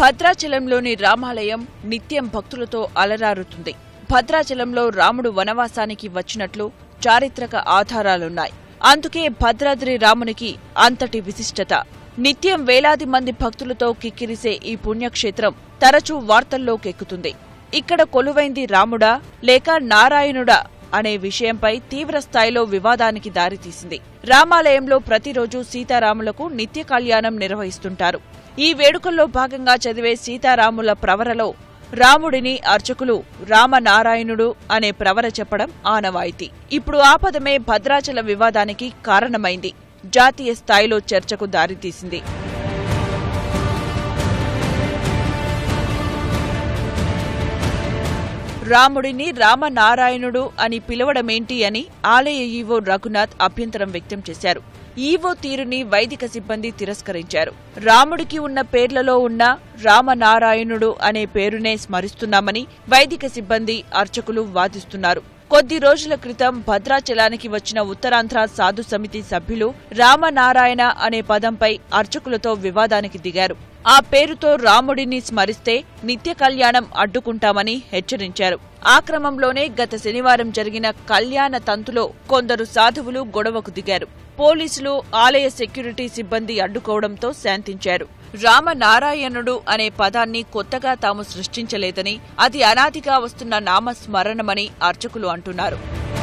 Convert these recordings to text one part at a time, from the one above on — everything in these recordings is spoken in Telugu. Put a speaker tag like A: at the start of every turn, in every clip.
A: భద్రాచలంలోని రామాలయం నిత్యం భక్తులతో అలరారుతుంది భద్రాచలంలో రాముడు వనవాసానికి వచ్చినట్లు చారిత్రక ఆధారాలున్నాయి అందుకే భద్రాద్రి రామునికి అంతటి విశిష్టత నిత్యం వేలాది మంది భక్తులతో కిక్కిరిసే ఈ పుణ్యక్షేత్రం తరచూ వార్తల్లోకెక్కుతుంది ఇక్కడ కొలువైంది రాముడా లేక నారాయణుడా అనే విషయంపై తీవ్ర స్థాయిలో వివాదానికి దారితీసింది రామాలయంలో ప్రతిరోజు సీతారాములకు నిత్య కళ్యాణం నిర్వహిస్తుంటారు ఈ వేడుకల్లో భాగంగా చదివే సీతారాముల ప్రవరలో రాముడిని అర్చకులు రామనారాయణుడు అనే ప్రవర చెప్పడం ఆనవాయితీ ఇప్పుడు ఆ పదమే భద్రాచల వివాదానికి కారణమైంది జాతీయ స్థాయిలో చర్చకు దారితీసింది రాముడిని రామనారాయణుడు అని పిలవడమేంటి అని ఆలయ ఈవో రఘునాథ్ అభ్యంతరం వ్యక్తం చేశారు ఈవో తీరుని వైదిక సిబ్బంది తిరస్కరించారు రాముడికి ఉన్న పేర్లలో ఉన్న రామనారాయణుడు అనే పేరునే స్మరిస్తున్నామని వైదిక సిబ్బంది అర్చకులు వాదిస్తున్నారు కొద్ది రోజుల క్రితం భద్రాచలానికి వచ్చిన ఉత్తరాంధ్ర సాధు సమితి సభ్యులు రామనారాయణ అనే పదంపై అర్చకులతో వివాదానికి దిగారు ఆ పేరుతో రాముడిని స్మరిస్తే నిత్య కళ్యాణం అడ్డుకుంటామని హెచ్చరించారు ఆ క్రమంలోనే గత శనివారం జరిగిన కళ్యాణ తంతులో కొందరు సాధువులు గొడవకు దిగారు పోలీసులు ఆలయ సెక్యూరిటీ సిబ్బంది అడ్డుకోవడంతో శాంతించారు రామనారాయణుడు అనే పదాన్ని కొత్తగా తాము సృష్టించలేదని అది అనాదిగా వస్తున్న నామస్మరణమని అర్చకులు అంటున్నారు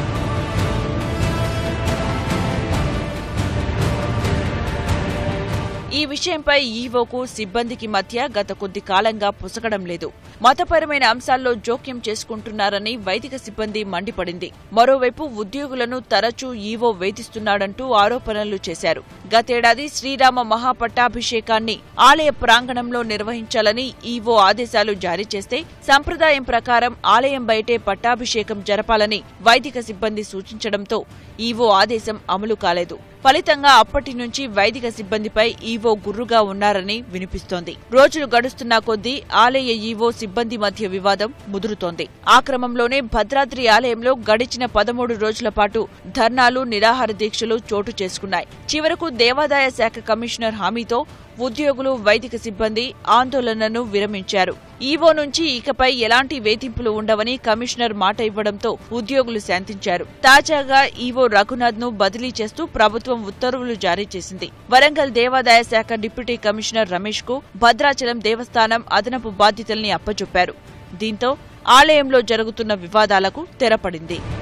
A: ఈ విషయంపై ఈవోకు సిబ్బందికి మధ్య గత కొద్ది కాలంగా పుసగడం లేదు మతపరమైన అంశాల్లో జోక్యం చేసుకుంటున్నారని వైదిక సిబ్బంది మండిపడింది మరోవైపు ఉద్యోగులను తరచూ ఈవో వేధిస్తున్నాడంటూ ఆరోపణలు చేశారు గతేడాది శ్రీరామ మహాపట్టాభిషేకాన్ని ఆలయ ప్రాంగణంలో నిర్వహించాలని ఈవో ఆదేశాలు జారీ చేస్తే సంప్రదాయం ప్రకారం ఆలయం బయటే పట్టాభిషేకం జరపాలని వైదిక సిబ్బంది సూచించడంతో ఈవో ఆదేశం అమలు కాలేదు ఫలితంగా అప్పటి నుంచి వైదిక సిబ్బందిపై ఈవో గుర్రుగా ఉన్నారని వినిపిస్తోంది రోజులు గడుస్తున్నా కొద్దీ ఆలయ ఈవో సిబ్బంది మధ్య వివాదం ముదురుతోంది ఆ క్రమంలోనే భద్రాద్రి ఆలయంలో గడిచిన పదమూడు రోజుల పాటు ధర్నాలు నిరాహార దీక్షలు చోటు చేసుకున్నాయి చివరకు దేవాదాయ శాఖ కమిషనర్ హామీతో ఉద్యోగులు వైదిక సిబ్బంది ఆందోళనను విరమించారు ఈవో నుంచి ఇకపై ఎలాంటి వేధింపులు ఉండవని కమిషనర్ మాట ఇవ్వడంతో ఉద్యోగులు శాంతించారు తాజాగా ఈవో రఘునాథ్ ను బదిలీ చేస్తూ ప్రభుత్వం ఉత్తర్వులు జారీ చేసింది వరంగల్ దేవాదాయ శాఖ డిప్యూటీ కమిషనర్ రమేష్ కు భద్రాచలం దేవస్థానం అదనపు బాధ్యతల్ని అప్పచెప్పారు దీంతో ఆలయంలో జరుగుతున్న వివాదాలకు తెరపడింది